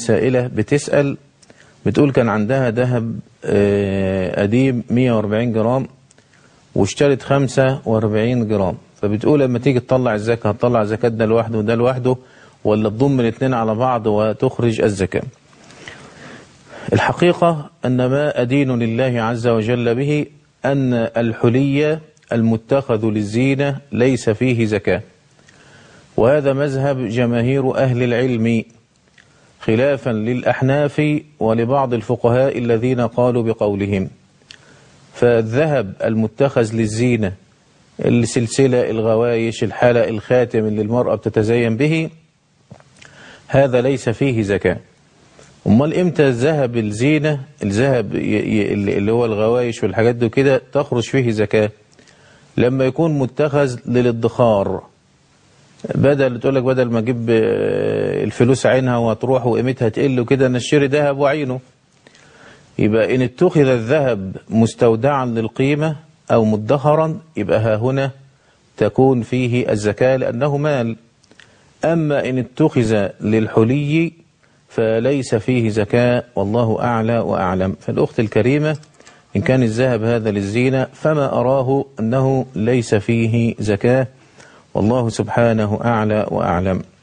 سائلة بتسأل بتقول كان عندها ذهب آه، قديم 140 جرام واشترت 45 جرام فبتقول لما تيجي تطلع الزكاة هتطلع زكاة ده لوحده وده لوحده ولا تضم الاثنين على بعض وتخرج الزكاة الحقيقة أن ما أدين لله عز وجل به أن الحلي المتخذ للزينة ليس فيه زكاة وهذا مذهب جماهير أهل العلم خلافا للأحناف ولبعض الفقهاء الذين قالوا بقولهم فالذهب المتخذ للزينة السلسلة الغوايش الحلق الخاتم اللي المرأة بتتزين به هذا ليس فيه زكاة امال امتى الذهب الزينة الذهب ي- ي- اللي هو الغوايش والحاجات دي كده تخرج فيه زكاة لما يكون متخذ للادخار بدل تقول لك بدل ما اجيب آه، الفلوس عينها وهتروح وقيمتها تقل وكده انا اشتري ذهب وعينه يبقى ان اتخذ الذهب مستودعا للقيمة او مدخرا يبقى ها هنا تكون فيه الزكاة لانه مال اما ان اتخذ للحلي فليس فيه زكاة والله اعلى واعلم فالاخت الكريمة ان كان الذهب هذا للزينة فما اراه انه ليس فيه زكاة والله سبحانه اعلى واعلم